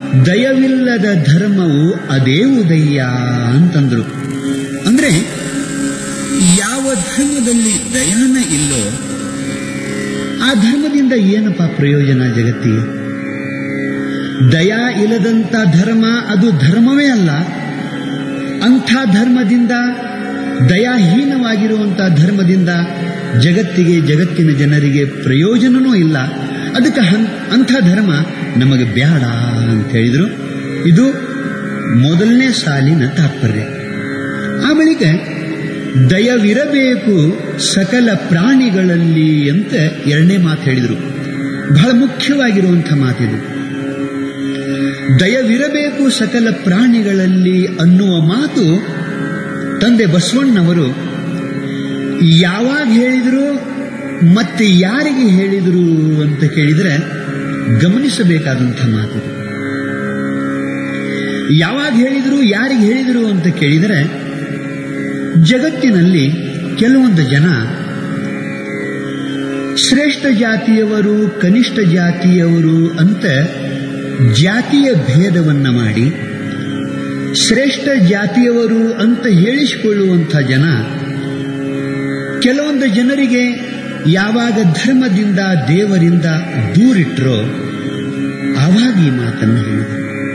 ದಯವಿಲ್ಲದ ಧರ್ಮವು ಅದೇ ಉದಯ್ಯ ಅಂತಂದ್ರು ಅಂದ್ರೆ ಯಾವ ಧರ್ಮದಲ್ಲಿ ದಯಾನ ಇಲ್ಲೋ ಆ ಧರ್ಮದಿಂದ ಏನಪ್ಪ ಪ್ರಯೋಜನ ಜಗತ್ತಿಗೆ ದಯಾ ಇಲ್ಲದಂತ ಧರ್ಮ ಅದು ಧರ್ಮವೇ ಅಲ್ಲ ಅಂಥ ಧರ್ಮದಿಂದ ದಯಾಹೀನವಾಗಿರುವಂತಹ ಧರ್ಮದಿಂದ ಜಗತ್ತಿಗೆ ಜಗತ್ತಿನ ಜನರಿಗೆ ಪ್ರಯೋಜನವೂ ಇಲ್ಲ ಅದಕ್ಕೆ ಹನ್- ಅಂಥ ಧರ್ಮ ನಮಗೆ ಬೇಡ ಅಂತ ಹೇಳಿದ್ರು ಇದು ಮೊದಲನೇ ಸಾಲಿನ ತಾತ್ಪರ್ಯ ಆ ಬಳಿಕ ದಯವಿರಬೇಕು ಸಕಲ ಪ್ರಾಣಿಗಳಲ್ಲಿ ಅಂತ ಎರಡನೇ ಮಾತು ಹೇಳಿದರು ಬಹಳ ಮುಖ್ಯವಾಗಿರುವಂಥ ಮಾತಿದು ದಯವಿರಬೇಕು ಸಕಲ ಪ್ರಾಣಿಗಳಲ್ಲಿ ಅನ್ನುವ ಮಾತು ತಂದೆ ಬಸವಣ್ಣವರು ಯಾವಾಗ ಹೇಳಿದರು ಮತ್ತೆ ಯಾರಿಗೆ ಹೇಳಿದರು ಅಂತ ಕೇಳಿದರೆ ಗಮನಿಸಬೇಕಾದಂಥ ಮಾತು ಯಾವಾಗ ಹೇಳಿದರು ಯಾರಿಗೆ ಹೇಳಿದರು ಅಂತ ಕೇಳಿದರೆ ಜಗತ್ತಿನಲ್ಲಿ ಕೆಲವೊಂದು ಜನ ಶ್ರೇಷ್ಠ ಜಾತಿಯವರು ಕನಿಷ್ಠ ಜಾತಿಯವರು ಅಂತ ಜಾತಿಯ ಭೇದವನ್ನ ಮಾಡಿ ಶ್ರೇಷ್ಠ ಜಾತಿಯವರು ಅಂತ ಹೇಳಿಸಿಕೊಳ್ಳುವಂಥ ಜನ ಕೆಲವೊಂದು ಜನರಿಗೆ ಯಾವಾಗ ಧರ್ಮದಿಂದ ದೇವರಿಂದ ದೂರಿಟ್ರೋ ಆವಾಗ ಈ ಮಾತನ್ನು ಹೇಳಿದರು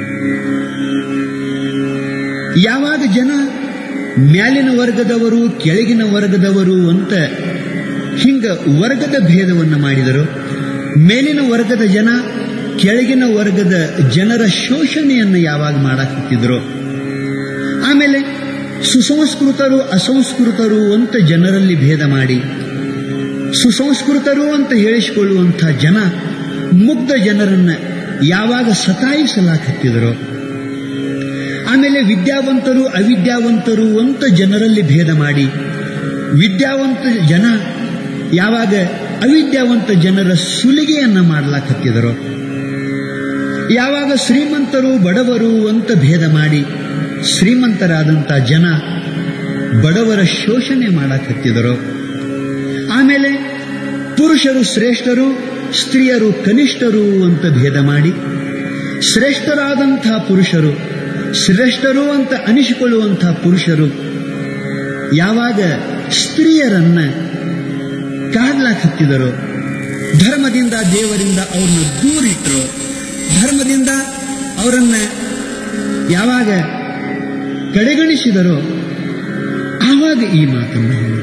ಯಾವಾಗ ಜನ ಮ್ಯಾಲಿನ ವರ್ಗದವರು ಕೆಳಗಿನ ವರ್ಗದವರು ಅಂತ ಹಿಂಗ ವರ್ಗದ ಭೇದವನ್ನು ಮಾಡಿದರು ಮೇಲಿನ ವರ್ಗದ ಜನ ಕೆಳಗಿನ ವರ್ಗದ ಜನರ ಶೋಷಣೆಯನ್ನು ಯಾವಾಗ ಮಾಡಾಕತ್ತಿದ್ರು ಆಮೇಲೆ ಸುಸಂಸ್ಕೃತರು ಅಸಂಸ್ಕೃತರು ಅಂತ ಜನರಲ್ಲಿ ಭೇದ ಮಾಡಿ ಸುಸಂಸ್ಕೃತರು ಅಂತ ಹೇಳಿಸಿಕೊಳ್ಳುವಂಥ ಜನ ಮುಗ್ಧ ಜನರನ್ನ ಯಾವಾಗ ಸತಾಯಿಸಲಾಕತ್ತಿದ್ರು ಆಮೇಲೆ ವಿದ್ಯಾವಂತರು ಅವಿದ್ಯಾವಂತರು ಅಂತ ಜನರಲ್ಲಿ ಭೇದ ಮಾಡಿ ವಿದ್ಯಾವಂತ ಜನ ಯಾವಾಗ ಅವಿದ್ಯಾವಂತ ಜನರ ಸುಲಿಗೆಯನ್ನ ಮಾಡ್ಲಾಕತ್ತಿದರು ಯಾವಾಗ ಶ್ರೀಮಂತರು ಬಡವರು ಅಂತ ಭೇದ ಮಾಡಿ ಶ್ರೀಮಂತರಾದಂಥ ಜನ ಬಡವರ ಶೋಷಣೆ ಮಾಡಕತ್ತಿದರು ಆಮೇಲೆ ಪುರುಷರು ಶ್ರೇಷ್ಠರು ಸ್ತ್ರೀಯರು ಕನಿಷ್ಠರು ಅಂತ ಭೇದ ಮಾಡಿ ಶ್ರೇಷ್ಠರಾದಂಥ ಪುರುಷರು ಶ್ರೇಷ್ಠರು ಅಂತ ಅನಿಸಿಕೊಳ್ಳುವಂಥ ಪುರುಷರು ಯಾವಾಗ ಸ್ತ್ರೀಯರನ್ನ ಕಾಡ್ಲಾಕತ್ತಿದರು ಧರ್ಮದಿಂದ ದೇವರಿಂದ ಅವ್ರನ್ನ ದೂರಿಟ್ರು ಧರ್ಮದಿಂದ ಅವರನ್ನ ಯಾವಾಗ ಕಡೆಗಣಿಸಿದರೋ ಆವಾಗ ಈ ಮಾತನ್ನು ಹೇಳಿದರು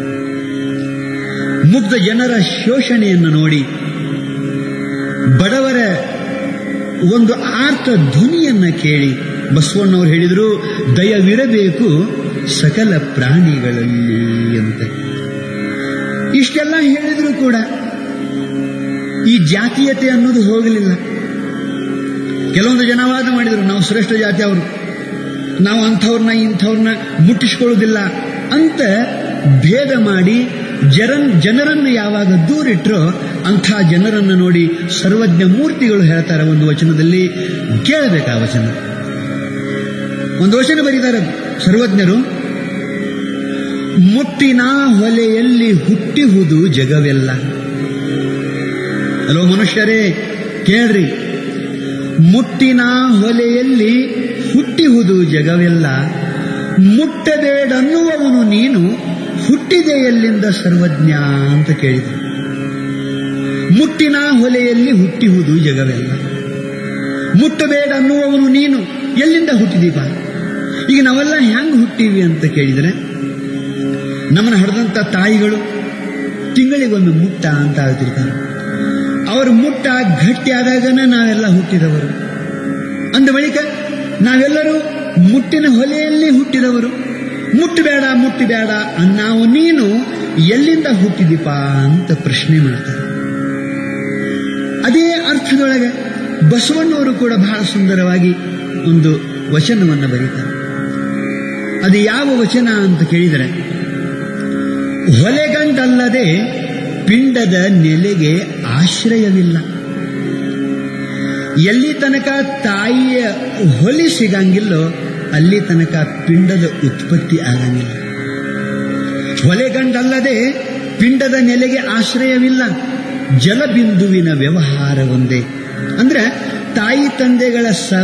ಮುಗ್ಧ ಜನರ ಶೋಷಣೆಯನ್ನು ನೋಡಿ ಬಡವರ ಒಂದು ಆರ್ತ ಧ್ವನಿಯನ್ನ ಕೇಳಿ ಬಸವಣ್ಣವರು ಹೇಳಿದರು ದಯವಿರಬೇಕು ಸಕಲ ಪ್ರಾಣಿಗಳಲ್ಲಿ ಅಂತ ಇಷ್ಟೆಲ್ಲ ಹೇಳಿದ್ರು ಕೂಡ ಈ ಜಾತೀಯತೆ ಅನ್ನೋದು ಹೋಗಲಿಲ್ಲ ಕೆಲವೊಂದು ಜನ ವಾದ ಮಾಡಿದರು ನಾವು ಶ್ರೇಷ್ಠ ಜಾತಿ ಅವರು ನಾವು ಅಂಥವ್ರನ್ನ ಇಂಥವ್ರನ್ನ ಮುಟ್ಟಿಸ್ಕೊಳ್ಳೋದಿಲ್ಲ ಅಂತ ಭೇದ ಮಾಡಿ ಜರನ್ ಜನರನ್ನು ಯಾವಾಗ ದೂರಿಟ್ರೋ ಅಂಥ ಜನರನ್ನು ನೋಡಿ ಸರ್ವಜ್ಞ ಮೂರ್ತಿಗಳು ಹೇಳ್ತಾರೆ ಒಂದು ವಚನದಲ್ಲಿ ಕೇಳಬೇಕು ಆ ವಚನ ಒಂದು ವಚನ ಬರೀತಾರೆ ಸರ್ವಜ್ಞರು ಮುಟ್ಟಿನ ಹೊಲೆಯಲ್ಲಿ ಹುಟ್ಟಿಹುದು ಜಗವೆಲ್ಲ ಹಲೋ ಮನುಷ್ಯರೇ ಕೇಳ್ರಿ ಮುಟ್ಟಿನ ಹೊಲೆಯಲ್ಲಿ ಹುಟ್ಟಿಹುದು ಜಗವೆಲ್ಲ ಮುಟ್ಟಬೇಡನ್ನುವವನು ನೀನು ಹುಟ್ಟಿದೆ ಎಲ್ಲಿಂದ ಸರ್ವಜ್ಞ ಅಂತ ಕೇಳಿದ ಮುಟ್ಟಿನ ಹೊಲೆಯಲ್ಲಿ ಹುಟ್ಟಿಹುದು ಜಗವೆಲ್ಲ ಮುಟ್ಟಬೇಡ ಅನ್ನುವವನು ನೀನು ಎಲ್ಲಿಂದ ಹುಟ್ಟಿದೀಪ ಈಗ ನಾವೆಲ್ಲ ಹೆಂಗ್ ಹುಟ್ಟಿವಿ ಅಂತ ಕೇಳಿದರೆ ನಮ್ಮನ್ನ ಹಡೆದಂತ ತಾಯಿಗಳು ತಿಂಗಳಿಗೊಮ್ಮೆ ಮುಟ್ಟ ಅಂತ ಹೇಳ್ತಿರ್ತಾರೆ ಅವ್ರ ಮುಟ್ಟ ಗಟ್ಟಿ ಆದಾಗನ ನಾವೆಲ್ಲ ಹುಟ್ಟಿದವರು ಅಂದ ಬಳಿಕ ನಾವೆಲ್ಲರೂ ಮುಟ್ಟಿನ ಹೊಲೆಯಲ್ಲಿ ಹುಟ್ಟಿದವರು ಮುಟ್ಟಬೇಡ ಮುಟ್ಟಬೇಡ ನಾವು ನೀನು ಎಲ್ಲಿಂದ ಹುಟ್ಟಿದೀಪ ಅಂತ ಪ್ರಶ್ನೆ ಮಾಡ್ತಾರೆ ಅದೇ ಅರ್ಥದೊಳಗೆ ಬಸವಣ್ಣವರು ಕೂಡ ಬಹಳ ಸುಂದರವಾಗಿ ಒಂದು ವಚನವನ್ನು ಬರೀತಾರೆ ಅದು ಯಾವ ವಚನ ಅಂತ ಕೇಳಿದರೆ ಹೊಲೆಗಂಡಲ್ಲದೆ ಪಿಂಡದ ನೆಲೆಗೆ ಆಶ್ರಯವಿಲ್ಲ ಎಲ್ಲಿ ತನಕ ತಾಯಿಯ ಹೊಲಿ ಸಿಗಂಗಿಲ್ಲೋ ಅಲ್ಲಿ ತನಕ ಪಿಂಡದ ಉತ್ಪತ್ತಿ ಆಗಂಗಿಲ್ಲ ಹೊಲೆಗಂಡಲ್ಲದೆ ಪಿಂಡದ ನೆಲೆಗೆ ಆಶ್ರಯವಿಲ್ಲ ಜಲಬಿಂದುವಿನ ವ್ಯವಹಾರ ಒಂದೇ ಅಂದ್ರೆ ತಾಯಿ ತಂದೆಗಳ ಸ